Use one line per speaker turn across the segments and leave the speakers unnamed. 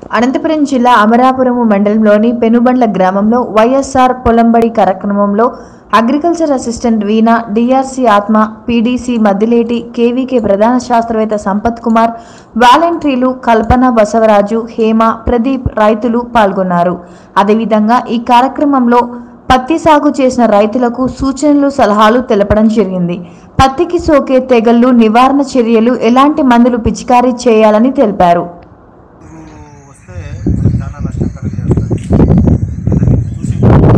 అనంతపురం జిల్లా అమరాపురం మండలంలోని పెనుబండ్ల గ్రామంలో వైఎస్ఆర్ పొలంబడి కార్యక్రమంలో అగ్రికల్చర్ అసిస్టెంట్ వీణా డిఆర్సి ఆత్మ పీడీసీ మద్దిలేటి కేవీకే ప్రధాన శాస్త్రవేత్త సంపత్ కుమార్ వాలంటీర్లు కల్పన బసవరాజు హేమ ప్రదీప్ రైతులు పాల్గొన్నారు అదేవిధంగా ఈ కార్యక్రమంలో పత్తి సాగు చేసిన రైతులకు సూచనలు సలహాలు తెలపడం జరిగింది పత్తికి సోకే తెగళ్లు నివారణ చర్యలు ఎలాంటి మందులు పిచికారీ చేయాలని తెలిపారు
పురుగు వస్తే చాలా నష్టం కలిగజేస్తుంది చూసి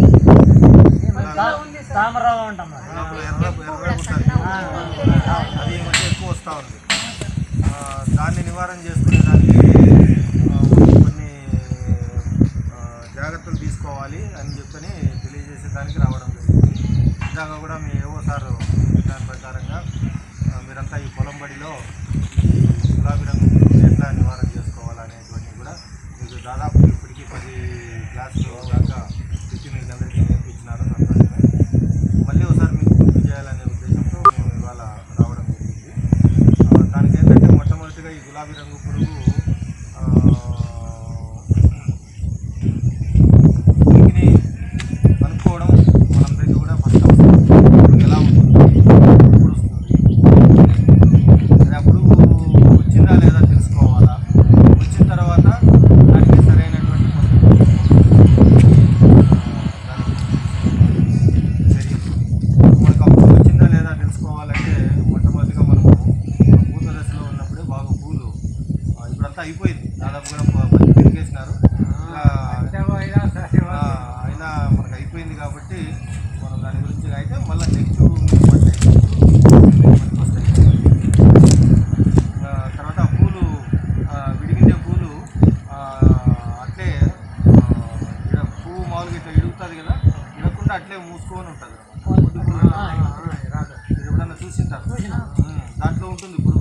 తామరావు అంటాం మరి.
ఎర్ర ఎర్ర ఉంటుంది అది ఈ మధ్య ఎక్కువ వస్తూ ఉంది ఆ, దాన్ని నివారణ చేసుకునే దానికి ఆ, కొన్ని ఆ, జాగ్రత్తలు తీసుకోవాలి అని చెప్పని తెలియజేసే దానికి రావడం జరిగింది ఇందాక కూడా మీ ఏవో సార్ దాని ప్రకారంగా ఆ, మీరంతా ఈ పొలం బడిలో ఈ గులాబీ రంగు పురుగుని ఎట్లా నివారణ చేసుకోవాలనేటువంటివి కూడా మీకు దాదాపు ఇప్పటికీ పది క్లాసులు దాకా పెట్టి మీకు అందరికీ నేర్పించినారు సంతోషమే మళ్ళీ ఒకసారి మీకు గుర్తు చేయాలనే ఉద్దేశంతో మేము ఇవాళ రావడం జరిగింది ఆ, దానికి ఏంటంటే మొట్టమొదటిగా ఈ గులాబీ రంగు పురుగు ఆ, పురుగుని కనుక్కోవడం మనందరికీ కూడా ఫస్ట్ అవసరం పురుగు ఎలా ఉంటుంది ఎప్పుడు వస్తుంది అది ఆ పురుగు వచ్చిందా లేదా తెలుసుకోవాలా వచ్చిన తర్వాత దానికి సరైనటువంటి చర్యలు మనకు అప్పుడు వచ్చిందా లేదా తెలుసుకోవాలంటే మొట్టమొదటిగా మనము పూత దశలో ఉన్నప్పుడే బాగా పూలు ఆ, ఇప్పుడంతా అయిపోయింది దాదాపు కూడా ప- పది పెరిగేసినారు ఇలా ఆ, అయినా మనకు అయిపోయింది కాబట్టి మనం దాని గురించి అయితే మళ్ళీ నెక్స్ట్ మనకి వస్తాయి ఆ, తర్వాత ఆ పూలు ఆ, విడిగిండే పూలు ఆ, అట్లే ఆ, ఈడ పువ్వు మామూలుగా ఇట్లా ఇడుగుతుంది కదా ఇడకుండా అట్లే మూసుకొని ఉంటుంది ఒడ్డు పురుగు అంటారు. మీరు ఎప్పుడన్నా చూసింటారు ఉమ్, దాంట్లో ఉంటుంది పురుగు